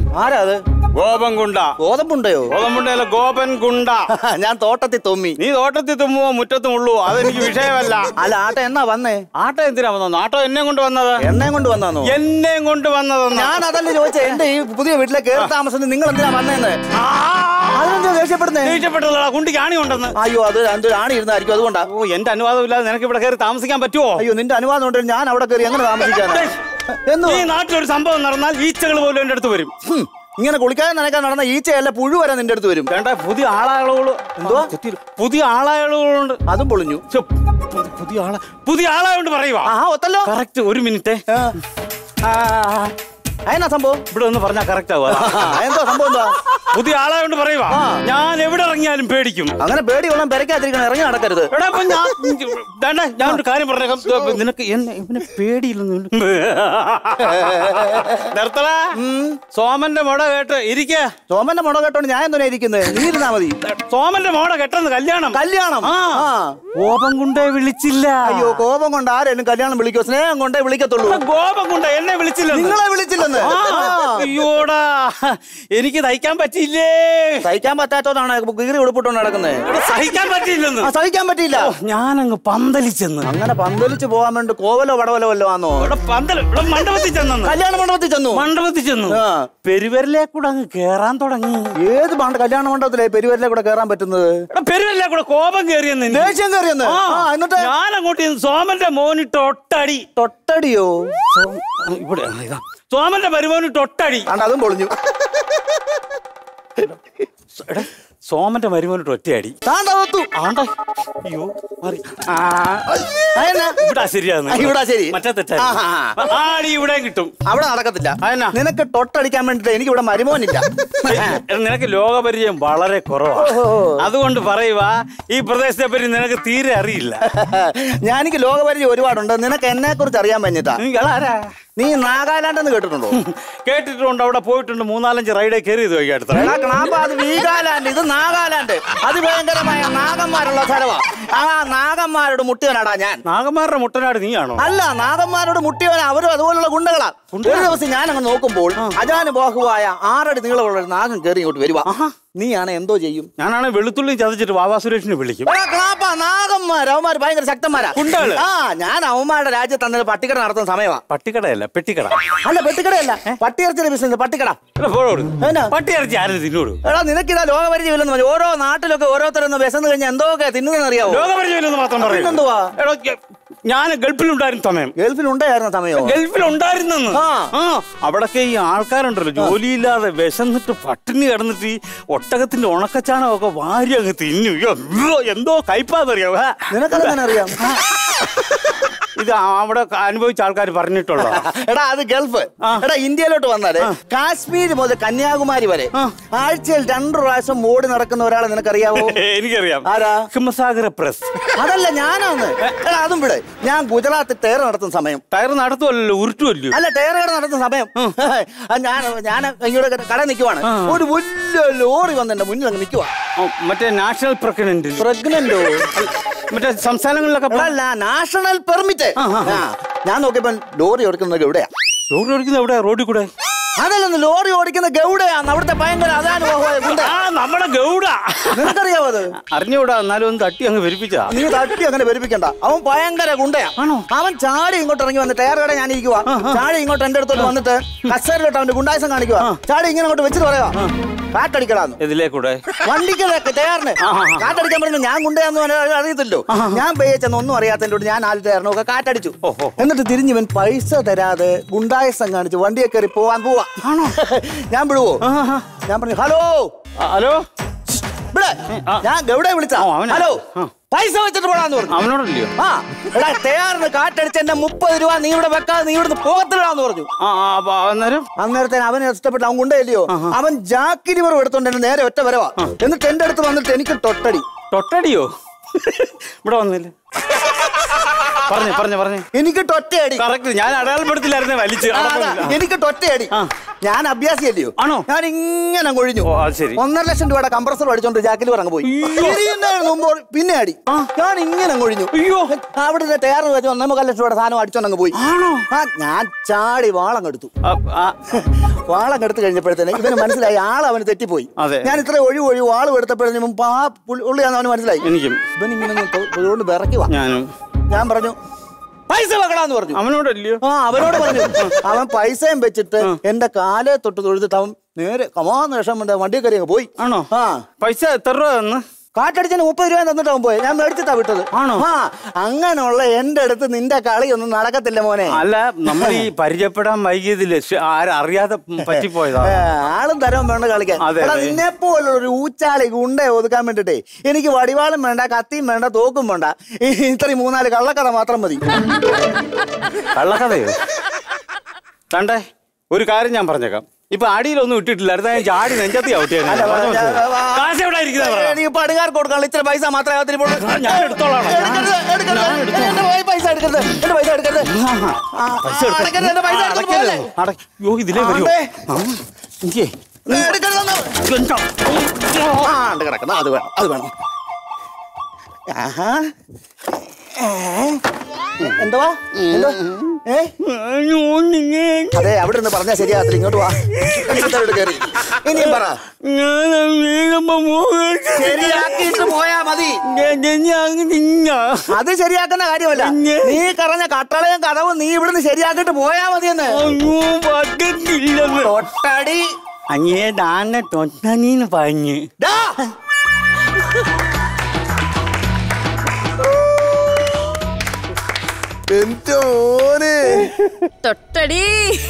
ആരാ അത് ഗോപൻ കുണ്ട ഗോതമ്പുണ്ടയോ ഗോതമ്പുണ്ടല്ല ഗോപൻ കുണ്ട ഞാൻ തോട്ടത്തിൽ തുമ്മി നീ തോട്ടത്തിൽ തുമ്മുവോ മുറ്റത്തും ഉള്ളൂ അതെനിക്ക് വിഷയമല്ല അല്ല ആട്ട എന്നാ വന്നേ ആട്ടോ എന്തിനാ വന്നത് ആട്ടോ എന്നെ കൊണ്ട് വന്നത് എണ്ണയും കൊണ്ട് വന്നാന്നോ എന്നെയും കൊണ്ട് വന്നതെന്ന് ഞാൻ അതല്ലേ ചോദിച്ചേ എന്റെ ഈ പുതിയ വീട്ടിലെ കയറി താമസം നിങ്ങൾ എന്തിനാ വന്നേന്ന് അതിനെന്താ ദേഷ്യപ്പെടുന്നേ ദേഷ്യപ്പെട്ടതാ കുണ്ടിക്ക് ആണി ഉണ്ടെന്ന് അയ്യോ അത് എന്തൊരു ആണി ഇരുന്നായിരിക്കും അതുകൊണ്ടാ ഓ എന്റെ അനുവാദം ഇല്ലാതെ നിനക്ക് ഇവിടെ കയറി താമസിക്കാൻ പറ്റുമോ അയ്യോ നിന്റെ അനുവാദം ഉണ്ടെങ്കിൽ ഞാൻ അവിടെ കയറി എങ്ങനെ താമസിക്കാനാ എന്നു ഈ നാട്ടിലൊരു സംഭവം നടന്നാൽ ഈച്ചകൾ പോലും എന്റെ അടുത്ത് വരും ഹും, ഇങ്ങനെ കുളിക്കാൻ നനക്കാൻ നടന്ന ഈച്ചയല്ല പുഴു വരെ നിന്റെ അടുത്ത് വരും വേണ്ട പുതിയ ആളാളുകൾ എന്തുവാ? പുതിയ ആളാളുകളുണ്ട് അതും പൊളിഞ്ഞു ഛെ, പുതി- പുതിയ ആള പുതിയ ആളായോണ്ട് പറയുവാ ആ ഒത്തല്ലോ കറക്റ്റ് ഒരു മിനിറ്റ് ആ. അതിനാ സംഭവം ഇവിടെ ഒന്ന് പറഞ്ഞാൽ കറക്റ്റ് ആവുക ആ, എന്താ സംഭവം എന്താ പുതിയ ആളായോണ്ട് പറയുവാ ആ. ഞാൻ എവിടെ ഇറങ്ങിയാലും പേടിക്കും അങ്ങനെ പേടി കൊള്ളാൻ പെരക്കാതിരിക്കണം ഇറങ്ങി നടക്കരുത് എടാ അപ്പൊ ഞാൻ വേണ്ട ഞാൻ ഒരു കാര്യം പറഞ്ഞേക്കാം ഇപ്പൊ നിനക്ക് എന്നെ ഇവനെ പേടിയില്ലെന്ന് നിർത്തടാ സോമന്റെ മുട കേട്ട് ഇരിക്ക സോമന്റെ മുട കേട്ടോണ്ട് ഞാൻ എന്തിനാ ഇരിക്കുന്നത് നീ ഇരുന്നാ മതി സോമന്റെ മോട കെട്ടെന്ന് കല്യാണം കല്യാണം ആ. ആ. കോപം കൊണ്ടേ വിളിച്ചില്ല അയ്യോ കോപം കൊണ്ട് ആരെങ്കിലും കല്യാണം വിളിക്കോ സ്നേഹം കൊണ്ടേ വിളിക്കത്തുള്ളൂ കോപം കൊണ്ട് എന്നെ വിളിച്ചില്ല നിങ്ങളെ വിളിച്ചില്ലെന്ന് ആ. അയ്യോടാ എനിക്ക് തയ്ക്കാൻ പറ്റിയില്ലേ സഹിക്കാൻ പറ്റാത്തോണ്ടാണ് കീറി ഉടുപ്പിട്ടോണ്ട് നടക്കുന്നത് ഇവിടെ സഹിക്കാൻ പറ്റിയില്ലെന്ന് ആ സഹിക്കാൻ പറ്റിയില്ല ഞാനങ്ങ് പന്തലിച്ചെന്ന് അങ്ങനെ പന്തലിച്ച് പോകാൻ വേണ്ടി കോവലോ വടവലോ വല്ലോ ആന്നോ ഇവിടെ പന്തൽ ഇവിടെ മണ്ഡപത്തിൽ ചെന്നെന്ന് കല്യാണ മണ്ഡപത്തിൽ ചെന്നു മണ്ഡപത്തിൽ ചെന്നു ആ. പെരുവരിലെ കൂടെ അങ്ങ് കേറാൻ തുടങ്ങി ഏത് മണ്ഡ കല്യാണ മണ്ഡപത്തിലെ പെരുവരിലെ കൂടെ കയറാൻ പറ്റുന്നത് ഇവിടെ പെരുവരിലെ കൂടെ കോപം കയറിയെന്ന് എനിക്ക്. ദേഷ്യം കയറിയെന്ന് ആ. ആ എന്നിട്ട് ഞാൻ അങ്ങോട്ട് ചെന്ന് സോമന്റെ മോനിട്ട് ഒട്ടടി തൊട്ടടിയോ സോമ- ഇവിടെ ആ, ഇതാ. സോമന്റെ മരുമോനിട്ട് ഒട്ടടി ആണ്ട് അതും പൊളിഞ്ഞു എടാ, സോമന്റെ മരുമോനിട്ട് ഒറ്റയടി താണ്ടകത്തു ആണ്ട അയ്യോ മാറി ആ, അതെന്നാ ഇവിടെ ശരിയാന്ന് ആ, ഇവിടാ ശരി. മറ്റേ തെറ്റാ ആ, ആ, ആ. ആടി ഇവിടെ കിട്ടും അവിടെ നടക്കത്തില്ല അതെന്നാ? നിനക്ക് തൊട്ടടിക്കാൻ വേണ്ടിട്ട് എനിക്ക് ഇവിടെ മരുമോനില്ല എടാ, നിനക്ക് ലോകപരിചയം വളരെ കുറവാണ് അതുകൊണ്ട് പറയുക ഈ പ്രദേശത്തെ പറ്റി നിനക്ക് തീരെ അറിയില്ല ഞാനെനിക്ക് ലോകപരിചയം ഒരുപാടുണ്ട് നിനക്ക് എന്നെ കുറിച്ച് അറിയാൻ കഴിഞ്ഞിട്ടാ നിങ്ങളാരാ നീ നാഗാലാൻഡ് എന്ന് കേട്ടിട്ടുണ്ടോ കേട്ടിട്ടുണ്ട് അവിടെ പോയിട്ടുണ്ട് മൂന്നാലഞ്ച് റൈഡേ കയറിയത് വൈകി അടുത്ത എടാ ക്ലാപ്പ അത് വീഗാലാൻഡ് ഇത് നാഗാലാൻഡ് അതിഭയങ്കരമായ നാഗന്മാരുള്ള സ്ഥലമാ ആ നാഗന്മാരോട് മുട്ടിയവനാടാ ഞാൻ നാഗന്മാരുടെ മുട്ടനാട് നീയാണോ അല്ല നാഗന്മാരോട് മുട്ടിയവൻ അവരും അതുപോലുള്ള ഗുണ്ടകളാ ഒരു ദിവസം ഞാൻ അങ്ങ് നോക്കുമ്പോൾ അജാനുബാഹുവായ ആറടി നീളമുള്ള ഒരു നാഗം കയറി ഇങ്ങോട്ട് വരുവാ നീയാണ് എന്തോ ചെയ്യും ഞാനാണ് വെളുത്തുള്ളി ചതച്ചിട്ട് വാവാ സുരേഷിനെ വിളിക്കും എടാ ക്ലാപ്പ നാഗന്മാർ അവന്മാര് ഭയങ്കര ശക്തന്മാരാ ഗുണ്ടകള്? ആ ഞാൻ അവന്മാരുടെ രാജ്യത്ത് അന്നേരം പട്ടിക്കട നടത്തുന്ന സമയമാ പട്ടിക്കടയല്ല പെട്ടിക്കട അല്ല പെട്ടിക്കടയല്ല പട്ടിയിറച്ചിയുടെ ബിസിനസ് പട്ടിക്കട എടാ, പോടോട്. എന്നാ? പട്ടി ഇറച്ചി ആരും തിന്നോട് എടാ നിനക്കിതാ ലോകപരിചയമില്ലെന്ന് പറഞ്ഞു ഓരോ നാട്ടിലൊക്കെ ഓരോരുത്തരൊന്ന് വിശന്ന് കഴിഞ്ഞാൽ എന്തൊക്കെ തിന്നുന്നതെന്ന് അറിയാവോ ലോകപരിചയമില്ലെന്ന് മാത്രം പറയും പിന്നെന്തുവാ? എടോ ഞാൻ ഗൾഫിലുണ്ടായിരുന്ന സമയം ഗൾഫിൽ ഉണ്ടായിരുന്ന സമയോ ഗൾഫിലുണ്ടായിരുന്നെന്ന് ആ. ആ അവിടൊക്കെ ഈ ആൾക്കാരുണ്ടല്ലോ ജോലിയില്ലാതെ വിശന്നിട്ട് പട്ടിണി കിടന്നിട്ട് ഈ ഒട്ടകത്തിന്റെ ഉണക്കച്ചാണകമൊക്കെ വാരി അങ്ങ് തിന്നു അയ്യോ, അയ്യോ, എന്തോ കയ്പാന്നറിയാവോ ആ. നിനക്കതെങ്ങനെ അറിയാം ഇത് അവിടെ അനുഭവിച്ച ആൾക്കാർ പറഞ്ഞിട്ടുള്ളോ എടാ അത് ഗൾഫ് എടാ ഇന്ത്യയിലോട്ട് വന്നാല് കാശ്മീർ മുതൽ കന്യാകുമാരി വരെ ആഴ്ചയിൽ രണ്ടു പ്രാവശ്യം ഓടി നടക്കുന്ന ഒരാളെ നിനക്കറിയാവോ എനിക്കറിയാം ആരാ? ഹിമസാഗര പ്രസ് അതല്ല ഞാനാന്ന് എടാ അതും വിടെ ഞാൻ ഗുജറാത്തിൽ ടയർ നടത്തുന്ന സമയം ടയർ നടത്തുമല്ലോ ഉരുട്ടുമല്ലോ അല്ല ടയർ കട നടത്തുന്ന സമയം ആ, ഞാൻ ഞാൻ ഇങ്ങോട്ട് കട നിൽക്കുവാണ് ഒരു വലിയ ലോറി വന്ന് എന്റെ മുന്നിൽ അങ്ങ് നിൽക്കുവാ മറ്റേ നാഷണൽ പ്രഗ്നന്റ് പ്രഗ്നന്റോ മറ്റേ സംസ്ഥാനങ്ങളിലൊക്കെ പോ- അല്ല നാഷണൽ പെർമിറ്റ് ഞാൻ നോക്കിയപ്പോ ലോറി ഓടിക്കുന്നത് എവിടെയാ ലോറി ഓടിക്കുന്നത് എവിടെ റോഡിൽ കൂടെ അതല്ലെന്ന് ലോറി ഓടിക്കുന്ന ഗൗഡയാന്ന് അവിടുത്തെ ഭയങ്കര അതാനുഭവമായ ഗുണ്ട ആ നമ്മുടെ ഗൗഡ നിനക്കറിയാവോ അത് അറിഞ്ഞൂടാ എന്നാലും ഒന്ന് തട്ടി അങ്ങ് വരിപ്പിച്ചാ നീ തട്ടി അങ്ങനെ വരിപ്പിക്കണ്ട അവൻ ഭയങ്കര ഗുണ്ടയാ അവൻ ചാടി ഇങ്ങോട്ട് ഇറങ്ങി വന്ന് ടയർ കട ഞാൻ ഇരിക്കുവാ ചാടി ഇങ്ങോട്ട് എന്റെ അടുത്തോട്ട് വന്നിട്ട് കസേരയിലോട്ട് അവന്റെ ഗുണ്ടായസം കാണിക്കുവാ ചാടി ഇങ്ങനെ അങ്ങോട്ട് വെച്ചിട്ട് പറയാ കാറ്റടിക്കടാന്ന് ഇതിലേ കൂടെ വണ്ടിക്ക് ടയറിന് കാറ്റടിക്കാൻ പറഞ്ഞു ഞാൻ ഗുണ്ടയാന്ന് അവന് അറിയത്തില്ലോ ഞാൻ പേച്ചെന്ന് ഒന്നും അറിയാത്തതിന്റെ ഞാൻ ആദ്യ ടയറിനും ഒക്കെ കാറ്റടിച്ചു എന്നിട്ട് തിരിഞ്ഞ് ഇവൻ പൈസ തരാതെ ഗുണ്ടായസം കാണിച്ചു വണ്ടിയെ കയറി പോവാൻ പോവാ ഞാൻ വിടുവോ ഞാൻ പറഞ്ഞു ഹലോ ആ, ഹലോ ഇവിടെ ഞാൻ ഗൗഡയെ വിളിച്ച ആ, അവനാ. ഹലോ ആ. പൈസ വെച്ചിട്ട് പോടാന്ന് പറഞ്ഞു അവനോടല്ലയോ ആ എടാ തയ്യാറിന് കാറ്റടിച്ച് എന്റെ മുപ്പത് രൂപ നീ ഇവിടെ വെക്കാതെ നീ ഇവിടുന്ന് പോകത്തില്ലാന്ന് പറഞ്ഞു ആ ആ, അപ്പൊ അന്നേരം അന്നേരത്തേന് അവന് ഇഷ്ടപ്പെട്ട അവൻ കൊണ്ടേല്ലയോ അവൻ ജാക്കിരി പറ എടുത്തോണ്ട് എന്നെ നേരെ ഒറ്റ വരവാ എന്നിട്ട് എന്റെ അടുത്ത് വന്നിട്ട് എനിക്ക് തൊട്ടടി തൊട്ടടിയോ ഇവിടെ വന്നില്ല പറഞ്ഞു പറഞ്ഞു പറഞ്ഞു എനിക്ക് ടൊറ്റയടി കറക്റ്റ് ഞാൻ അടയാളപ്പെടുത്തില്ലായിരുന്നേ വലിച്ച് ആ, അതാ, അടയാളപ്പെടുത്തില്ല. എനിക്ക് ടൊറ്റയടി ഞാൻ അഭ്യാസിയല്ലയോ ആണോ? ഞാൻ ഇങ്ങനെ കൊഴിഞ്ഞു ഓ, അത് ശരി. ഒന്നര ലക്ഷം രൂപയുടെ കംപ്രസർ അടിച്ചോണ്ട് ജാക്കിൽ പറങ്ങ് പോയി ഇരിയുന്നതിന് മുമ്പ് പിന്നെ അടി ഞാൻ ഇങ്ങനെ കൊഴിഞ്ഞു അയ്യോ. അവിടെ ടയർ വെച്ച് ഒന്നേ മുക്കാൽ ലക്ഷം രൂപയുടെ സാധനം അടിച്ചോണ്ടങ്ങ് പോയി ആണോ? ആ ഞാൻ ചാടി വാളം കെടുത്തു ആ, ആ, വാളം കെടുത്ത് കഴിഞ്ഞപ്പോഴത്തേന് ഇവന് മനസ്സിലായി ആൾ അവന് തെറ്റിപ്പോയി അതെ. ഞാൻ ഇത്ര ഒഴിവ് ഒഴിവ് വാള് എടുത്തപ്പോഴത്തേനും മുമ്പ് ആ പുള്ളി- പുള്ളിയാന്ന് അവന് മനസ്സിലായി എനിക്കും ഇവൻ ഇങ്ങനെ തൊഴിലോണ്ട് വിറയ്ക്കുവാ ഞാനും ഞാൻ പറഞ്ഞു പൈസ വെക്കടാന്ന് പറഞ്ഞു അവനോടല്ലയോ ആ അവനോട് പറഞ്ഞു അവൻ പൈസയും വെച്ചിട്ട് എന്റെ കാലെ തൊട്ട് തൊഴുതിട്ട് അവൻ നേരെ കമാന്ന് ലക്ഷം വണ്ടി കയറി അങ്ങ് പോയി ആണോ ആ പൈസ എത്ര രൂപ തന്ന് കാറ്റടിച്ചതിന് മുപ്പത് രൂപ തന്നിട്ട് അവൻ പോയി ഞാൻ മേടിച്ചിട്ടാ വിട്ടത് ആണോ? ആ അങ്ങനെയുള്ള എന്റെ അടുത്ത് നിന്റെ കളിയൊന്നും നടക്കത്തില്ല മോനെ അല്ല നമ്മൾ ഈ പരിചയപ്പെടാൻ വൈകിയതില് ശ്ശെ, ആരറിയാതെ പറ്റിപ്പോയതാ ഏ, ആളും തരവും വേണ്ട കളിക്കാൻ അതെ, എടാ, അതെ. നിന്നെ പോലുള്ള ഒരു ഊച്ചാളി ഗുണ്ടേ ഒതുക്കാൻ വേണ്ടിട്ടേ എനിക്ക് വടിവാളും വേണ്ട കത്തിയും വേണ്ട തോക്കും വേണ്ട ഈ ഇത്രയും മൂന്നാല് കള്ളക്കഥ മാത്രം മതി കള്ളക്കഥയോ തണ്ടേ ഒരു കാര്യം ഞാൻ പറഞ്ഞേക്കാം ഇപ്പൊ അടിയിലൊന്നും ഇട്ടിട്ടില്ലായിരുന്നു ഞാൻ ചാടി നെഞ്ചത്തി ഔട്ടിയാണ് അല്ല, ഞാൻ- കാശ് എവിടെ ഇരിക്കുന്നത് പറ. എനിക്ക് പടുകാർ കൊടുക്കാൻ ഇത്ര പൈസ മാത്രമേ അതിന് പോളൂ. ഞാൻ എടുത്തോളാം. എടുക്കരുത്, എടുക്കരുത്. ഞാൻ എടുത്തോളാം. എന്റെ പൈ- പൈസ എടുക്കരുത് എന്റെ പൈസ എടുക്കരുത് ആ, പൈസ എടുക്ക- അടക്കരുത്, എന്റെ പൈസ ആ, എടുക്കരുത്, അടക്കരുത്. പോലെ. അടക്ക- യ്യോ, ഇതിലേ വരുമോ ആണ്ടേ. എനിക്ക് എടുക്കരുതെന്ന്. എന്താ? ആ, ഉണ്ട് കിടക്കുന്നു അത് വേണം അത് വേണം ആഹാ ഏ? എന്തുവാ എന്തോ ഏ അയ്യോ, നിങ്ങ- അതെ അവിടെ നിന്ന് പറഞ്ഞാ ശരിയാകത്തില്ല ഇങ്ങോട്ട് വാ ഇങ്ങോട്ട് കയറി ഇനിയും പറ ഞാൻ വീഴുമ്പോ മോഹൻ ശരിയാക്കിയിട്ട് പോയാ മതി ഞാൻ- ഞാൻ നിങ്ങ. അത് ശരിയാക്കുന്ന കാര്യമല്ല പിന്നെ? നീ പറഞ്ഞ കട്ടളയും കഥവും നീ ഇവിടുന്ന് ശരിയാക്കിയിട്ട് പോയാ മതിയെന്ന് അയ്യോ പറ്റത്തില്ലെന്ന് തൊട്ടടി അങ്ങേ ദാന്നെ തൊട്ടനീന്ന് പറഞ്ഞ് ഡാ. എന്റെ മോനെ തൊട്ടടി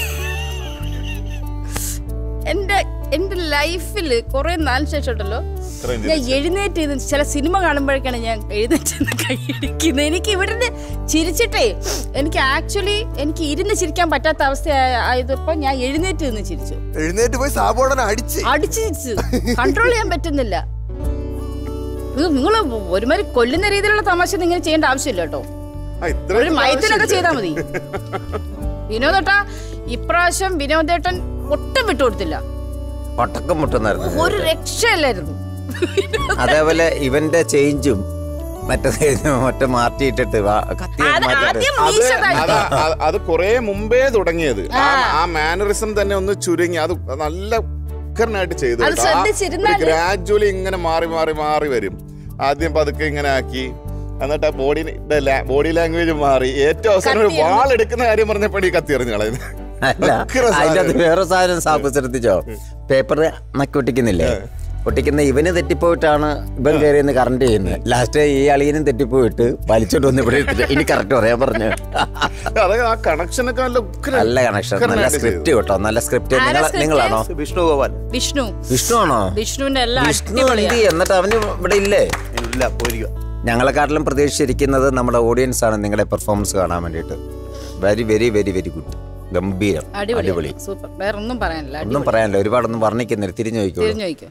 എന്റെ എന്റെ ലൈഫിൽ കുറെ നാലിന് ശേഷം ഉണ്ടല്ലോ ഞാൻ എഴുന്നേറ്റ് ഇരുന്ന് ചില സിനിമ കാണുമ്പോഴേക്കാണ് ഞാൻ എഴുന്നേറ്റ് നിന്ന് കൈയടിക്കുന്നത് എനിക്ക് ഇവിടുന്ന് ചിരിച്ചിട്ടേ എനിക്ക് ആക്ച്വലി എനിക്ക് ഇരുന്ന് ചിരിക്കാൻ പറ്റാത്ത അവസ്ഥ ആയതപ്പോ ഞാൻ എഴുന്നേറ്റ് നിന്ന് ചിരിച്ചു എഴുന്നേറ്റ് പോയി സാബോടനെ അടിച്ച് അടിച്ചു ചിരിച്ചു കൺട്രോൾ ചെയ്യാൻ പറ്റുന്നില്ല നിങ്ങൾ ഒരുമാതിരി കൊല്ലുന്ന രീതിയിലുള്ള തമാശ ഒന്നും ഇങ്ങനെ ചെയ്യേണ്ട ആവശ്യമില്ല കേട്ടോ ആ, ഇത്ര ഒരു മയത്തിനൊക്കെ ചെയ്താൽ മതി വിനോദേട്ടാ ഇപ്രാവശ്യം വിനോദേട്ടൻ ഒട്ടും വിട്ടുകൊടുത്തില്ല പട്ടക്കം മുട്ടുന്നായിരുന്നു ഒരു രക്ഷയല്ലായിരുന്നു അതേപോലെ ഇവന്റെ ചേഞ്ചും മറ്റേ മറ്റേ മാറ്റിയിട്ടിട്ട് വാ- കത്തി അത് മാറ്റിയിട്ട് ആദ്യം അത് മീശ അത് താഴ്ത്തി. അത് അത് കുറെ മുമ്പേ തുടങ്ങിയത് ആ ആ മാനറിസം തന്നെ ഒന്ന് ചുരുങ്ങി അത് നല്ല ഉക്കരനായിട്ട് ചെയ്തു അത് ശ്രദ്ധിച്ചിരുന്നാല് ഗ്രാജുവലി ഇങ്ങനെ മാറി മാറി മാറി വരും ആദ്യം പതുക്കെ ഇങ്ങനെ ആക്കി എന്നിട്ട് ആ ബോഡി ബോഡി ലാംഗ്വേജ് മാറി ഏറ്റവും അവസാനം ഒരു കത്തി വാൾ എടുക്കുന്ന കാര്യം പറഞ്ഞപ്പോൾ ഈ കത്തി എറിഞ്ഞു കളയുന്നത് അല്ല ഉഗ്ര സാധനം. അതിന്റെ അത് വേറെ സാധനം സാപ്പ് ശ്രദ്ധിച്ചോ പേപ്പർ നക്കി ഒട്ടിക്കുന്നില്ലേ ഒട്ടിക്കുന്ന ഇവന് തെറ്റിപ്പോയിട്ടാണ് ഇവൻ കയറിയെന്ന് കറണ്ട് ചെയ്യുന്നത് ലാസ്റ്റ് ഈ അളിയനും തെറ്റിപ്പോയിട്ട് വലിച്ചോണ്ട് വന്ന് ഇവിടെ ഇട്ടിട്ട് ഇനി കറക്റ്റ് പറയാൻ പറഞ്ഞു അത് ആ കണക്ഷൻ ഒക്കെ നല്ല ഉഗ്ര- നല്ല കണക്ഷൻ നല്ല ഉഗ്രനായിട്ട് സ്ക്രിപ്റ്റ് ചെയ്തു. കേട്ടോ നല്ല സ്ക്രിപ്റ്റ് ആരാ നിങ്ങൾ script? നിങ്ങളാണോ വിഷ്ണു ഗോപാൽ വിഷ്ണു വിഷ്ണു ആണോ വിഷ്ണുവിന്റെ എല്ലാം വിഷ്ണു എന്ത് അടിപൊളിയാ ചെയ്യും? എന്നിട്ട് അവന് ഇവിടെ ഇല്ലേ ഇല്ല പോയിരിക്കുക ഞങ്ങളെക്കാട്ടിലും പ്രതീക്ഷിച്ചിരിക്കുന്നത് നമ്മുടെ ഓഡിയൻസ് ആണ് നിങ്ങളുടെ പെർഫോമൻസ് കാണാൻ വേണ്ടിയിട്ട് very very very very good ഗംഭീരം അടിപൊളി അടിപൊളി സൂപ്പർ വേറെ ഒന്നും പറയാനില്ല ഒന്നും അടിപൊളി പറയാനില്ല ഒരുപാടൊന്നും വർണ്ണിക്കുന്നില്ല തിരിഞ്ഞു നോക്കിക്കോളൂ തിരിഞ്ഞു നോക്കൂ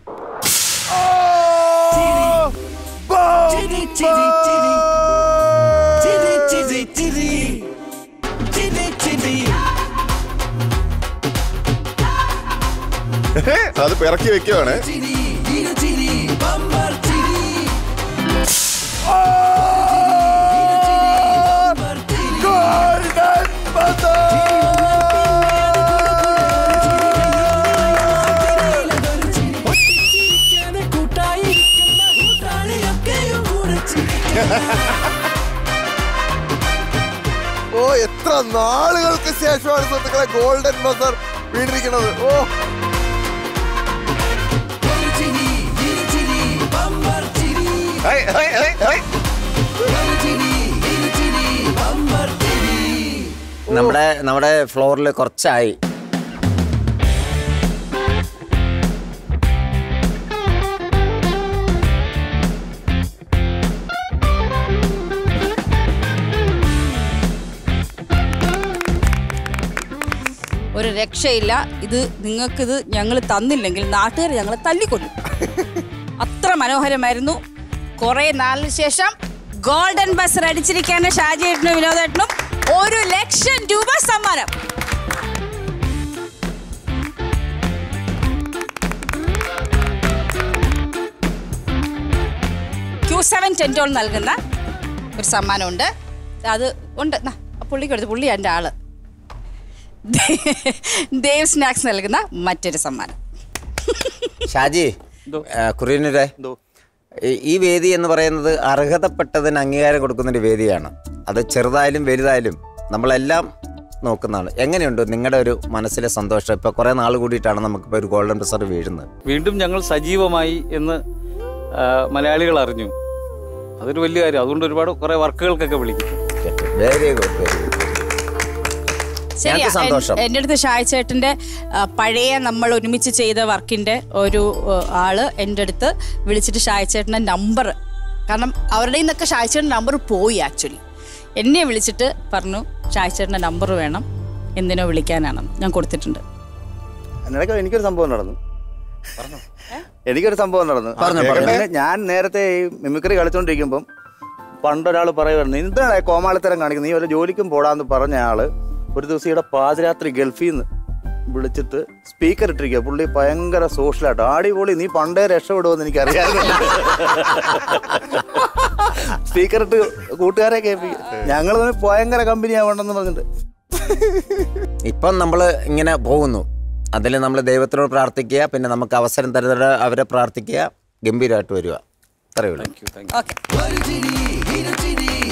അത് പിറക്കി വെക്കുവാണ് ഓ എത്ര നാളുകൾക്ക് ശേഷമാണ് സുഹൃത്തുക്കളെ ഗോൾഡൻ ബസർ വീണിരിക്കുന്നത് ഓ ഹൈ, ഹൈ, ഹൈ, ഹൈ. നമ്മുടെ നമ്മുടെ ഫ്ലോറിൽ കുറച്ചായി ഒരു രക്ഷയില്ല ഇത് നിങ്ങൾക്കിത് ഞങ്ങൾ തന്നില്ലെങ്കിൽ നാട്ടുകാർ ഞങ്ങളെ തല്ലിക്കൊല്ലും അത്ര മനോഹരമായിരുന്നു കുറെ നാളിന് ശേഷം ഗോൾഡൻ ബസർ അടിച്ചിരിക്കാണ് ഷാജിയേട്ടനും വിനോദേട്ടനും ഒരു ലക്ഷം രൂപ സമ്മാനം സെവൻ ടെൻറ്റോൾ നൽകുന്ന ഒരു സമ്മാനമുണ്ട് അത് ഉണ്ട് നാ, ആ പുള്ളിക്ക് എടുത്ത് പുള്ളി എൻ്റെ ആള് ദേ- ദേവ് സ്നാക്സ് നൽകുന്ന മറ്റൊരു സമ്മാനം ഷാജി കുറിയനൂരെ എന്തോ ഈ വേദി എന്ന് പറയുന്നത് അർഹതപ്പെട്ടതിന് അംഗീകാരം കൊടുക്കുന്ന ഒരു വേദിയാണ് അത് ചെറുതായാലും വലുതായാലും നമ്മളെല്ലാം നോക്കുന്നതാണ് എങ്ങനെയുണ്ട് നിങ്ങളുടെ ഒരു മനസ്സിലെ സന്തോഷം ഇപ്പൊ കുറെ നാൾ കൂടിയിട്ടാണ് നമുക്കിപ്പോൾ ഒരു ഗോൾഡൻ ബസർ വീഴുന്നത് വീണ്ടും ഞങ്ങൾ സജീവമായി എന്ന് ആ, മലയാളികൾ അറിഞ്ഞു അതൊരു വലിയ കാര്യം അതുകൊണ്ട് ഒരുപാട് കുറെ വർക്കുകൾക്കൊക്കെ വിളിക്കും വെരി ഗുഡ് വെരി ഗുഡ് ശരിയാ ഞങ്ങൾക്ക് സന്തോഷം. എൻ- എൻ്റെ അടുത്ത് ഷായ് ചേട്ടൻ്റെ ആ, പഴയ നമ്മൾ ഒരുമിച്ച് ചെയ്ത വർക്കിൻ്റെ ഒരു ആ, ആള് എൻ്റെ അടുത്ത് വിളിച്ചിട്ട് ഷായ് ചേട്ടൻ്റെ നമ്പർ കാരണം അവരുടെ നിന്നൊക്കെ ഷായ് ചേട്ടൻ്റെ നമ്പർ പോയി ആക്ച്വലി എന്നെ വിളിച്ചിട്ട് പറഞ്ഞു ഷായ് ചേട്ടൻ്റെ നമ്പർ വേണം എന്തിനോ വിളിക്കാനാണെന്ന് ഞാൻ കൊടുത്തിട്ടുണ്ട് അതിനിടയ്ക്ക് എനിക്കൊരു സംഭവം നടന്നു എനിക്കൊരു സംഭവം നടന്നു പറഞ്ഞോ, പറഞ്ഞോ. ഞാൻ- ഞാൻ നേരത്തെ ഈ മിമിക്രി കളിച്ചോണ്ടിരിക്കുമ്പം പണ്ടൊരാൾ പറയുമായിരുന്നു എന്താണ് ഈ കോമാളിത്തരം കാണിക്കുന്നത് നീ ഒരു ജോലിക്കും പോടാന്ന് പറഞ്ഞ ആള് ഒരു ദിവസം ഇവിടെ പാതിരാത്രി ഗൾഫിൽ നിന്ന് വിളിച്ചിട്ട് സ്പീക്കർ ഇട്ടിരിക്കുക പുള്ളി ഭയങ്കര സോഷ്യലായിട്ട് ആടിപൊളി നീ പണ്ടേ രക്ഷപ്പെടുമെന്ന് എനിക്കറിയാമായിരുന്നു സ്പീക്കർ ഇട്ട് കൂട്ടുകാരെ കേൾപ്പിക്കും ഞങ്ങൾ തമ്മിൽ ഭയങ്കര കമ്പനിയാവണമെന്ന് പറഞ്ഞിട്ട് ഇപ്പം നമ്മൾ ഇങ്ങനെ പോകുന്നു അതിൽ നമ്മൾ ദൈവത്തിനോട് പ്രാർത്ഥിക്കുക പിന്നെ നമുക്ക് അവസരം തരുന്ന അവരെ പ്രാർത്ഥിക്കുക ഗംഭീരമായിട്ട് വരിക അത്രയേ ഉള്ളൂ ഓക്കെ